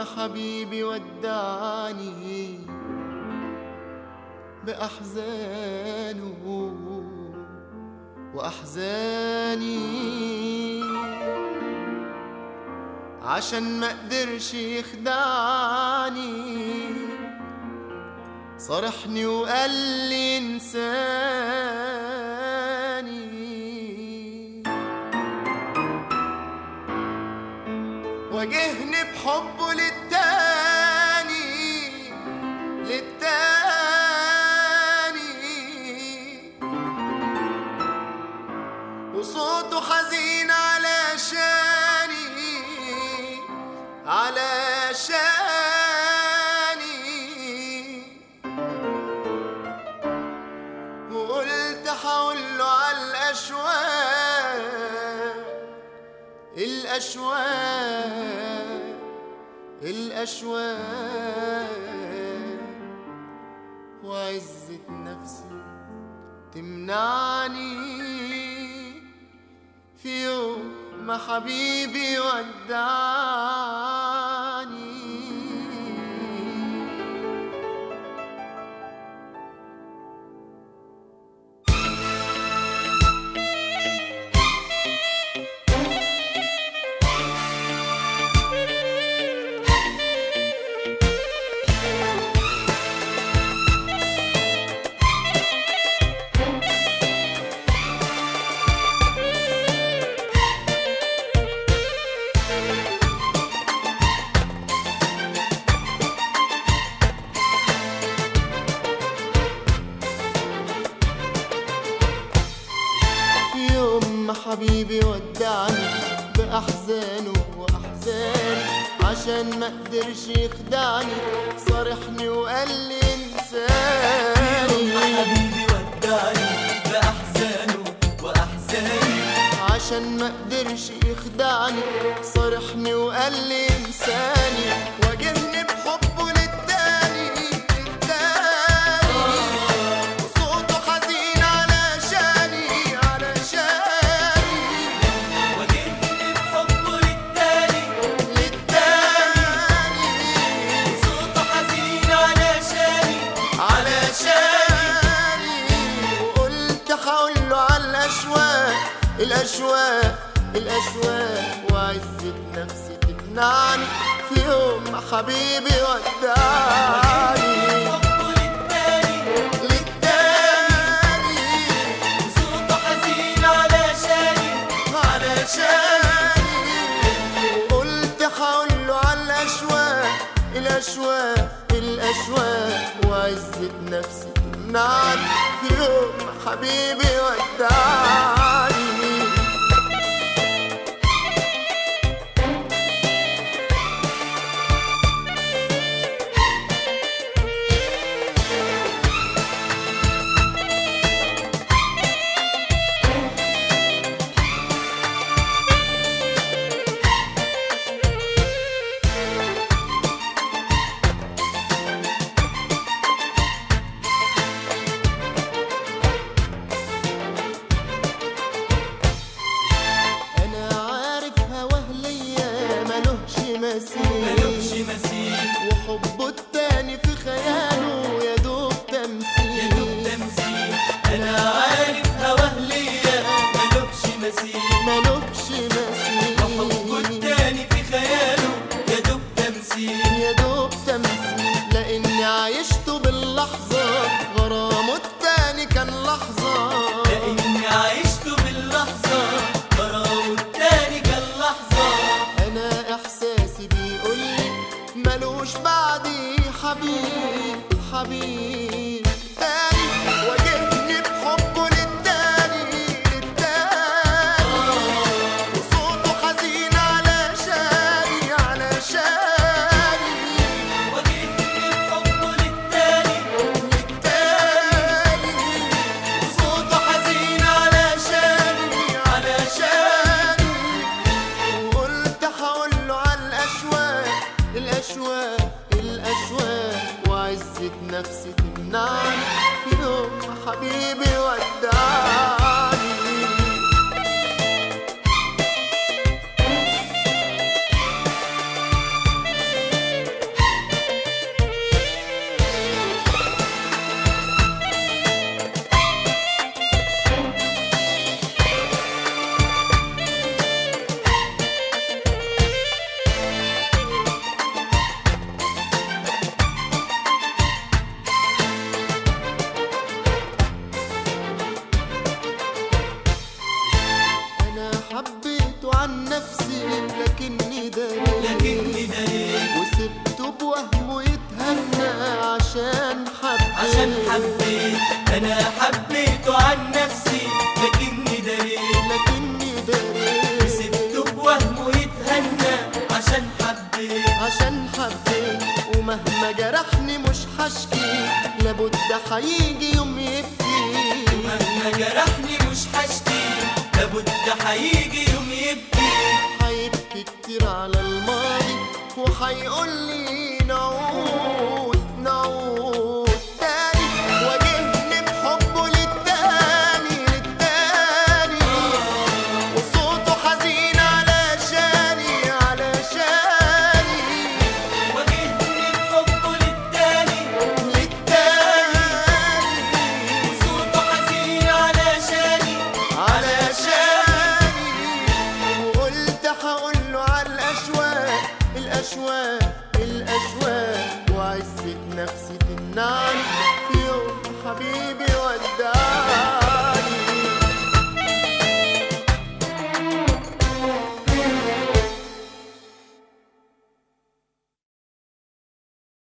ما حبيبي ودعني بأحزانه وأحزاني عشان ما قدرش يخدعني صرحني وقال لي انساني واجهني بحبه للتاني للتاني وصوته حزين علشاني علشاني وقلت حقوله على الأشواق الأشواق الأشواق وعزة نفسي تمنعني في يوم ما حبيبي ودعني في يوم ما حبيبي ودعني بأحزانه وأحزاني عشان ما قدرش يخدعني صارحني وقال لي انساني حبيبي ودعني بأحزانه وأحزاني عشان ما قدرش يخدعني صارحني وقال لي انساني واجهني بحبه للتاني للتاني وصوته حزين علشاني علشاني وجدني بحبه للتاني للتاني صوته حزين علشاني علشاني وقلت حقوله على الأشواق الأشواق الأشواق وعزة نفسي تمنعني في يوم ما حبيبي ودعني حبه للتاني للتاني صوته حزين علشاني علشاني وقلت حقوله على الأشواق الأشواق الأشواق وعزة نفسي تمنعني في يوم ما حبيبي ودعني انا عارف هواه ليا ملوش ملوش مثيل مثيل وحبه التاني في خياله يا دوب يا دوب تمثيل تمثيل أنا عارف هواه ليا ملوش مثيل ملوش وحبه مثيل التاني في خياله يا دوب تمثيل يا دوب تمثيل لاني عايشته باللحظة غرامه التاني كان لحظة لاني عشت باللحظه غرامه التاني كان لحظه انا احساسي بيقولي ملوش بعدي حبيب حبيب تاني واجهني بحبه للتاني للتاني وصوته حزين علشاني علشاني وجدني بحبه للتاني للتاني صوته حزين علشاني علشاني وقلت حقوله على الأشواق الأشواق الأشواق وعزة نفسي تمنعني في يوم ما حبيبي ودعني عشان حبيت عشان حبيت انا حبيته عن نفسي لكني دريت لكني دريت سبته بوهمه يتهنى عشان حبيت عشان حبيت ومهما جرحني مش هشكي لابد هيجي يوم يبكي مهما جرحني مش هشتي لابد هيجي يوم يبكي هيبكي كتير على الماضي وهيقول لي نعود نعود تاني واجهني بحبه للتاني للتاني وصوته حزين علشاني علشاني واجهني بحبه للتاني للتاني وصوته حزين علشاني علشاني وقلت هقول له على الاشواق الاشواق الاشواق وعزة نفسي